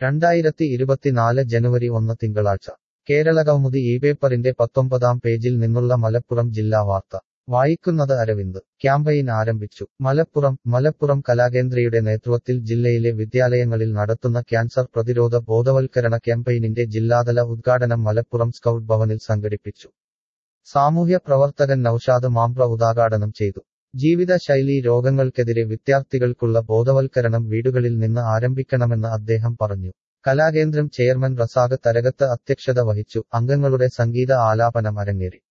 രണ്ടായിരത്തി ഇരുപത്തിനാല് ജനുവരി ഒന്ന് തിങ്കളാഴ്ച കേരളകൗമുദി ഈ പേപ്പറിന്റെ പത്തൊമ്പതാം പേജിൽ നിന്നുള്ള മലപ്പുറം ജില്ലാ വാർത്ത വായിക്കുന്നത് അരവിന്ദ് ക്യാമ്പയിൻ ആരംഭിച്ചു മലപ്പുറം മലപ്പുറം കലാകേന്ദ്രയുടെ നേതൃത്വത്തിൽ ജില്ലയിലെ വിദ്യാലയങ്ങളിൽ നടത്തുന്ന ക്യാൻസർ പ്രതിരോധ ബോധവൽക്കരണ ക്യാമ്പയിനിന്റെ ജില്ലാതല ഉദ്ഘാടനം മലപ്പുറം സ്കൗട്ട് ഭവനിൽ സംഘടിപ്പിച്ചു സാമൂഹ്യ പ്രവർത്തകൻ നൌഷാദ് മാംപ്ര ഉദ്ഘാടനം ചെയ്തു ജീവിതശൈലീ രോഗങ്ങൾക്കെതിരെ വിദ്യാർത്ഥികൾക്കുള്ള ബോധവൽക്കരണം വീടുകളിൽ നിന്ന് ആരംഭിക്കണമെന്ന് അദ്ദേഹം പറഞ്ഞു കലാകേന്ദ്രം ചെയർമാൻ റസാഖ് തരകത്ത് അധ്യക്ഷത വഹിച്ചു അംഗങ്ങളുടെ സംഗീത ആലാപനം അരങ്ങേറി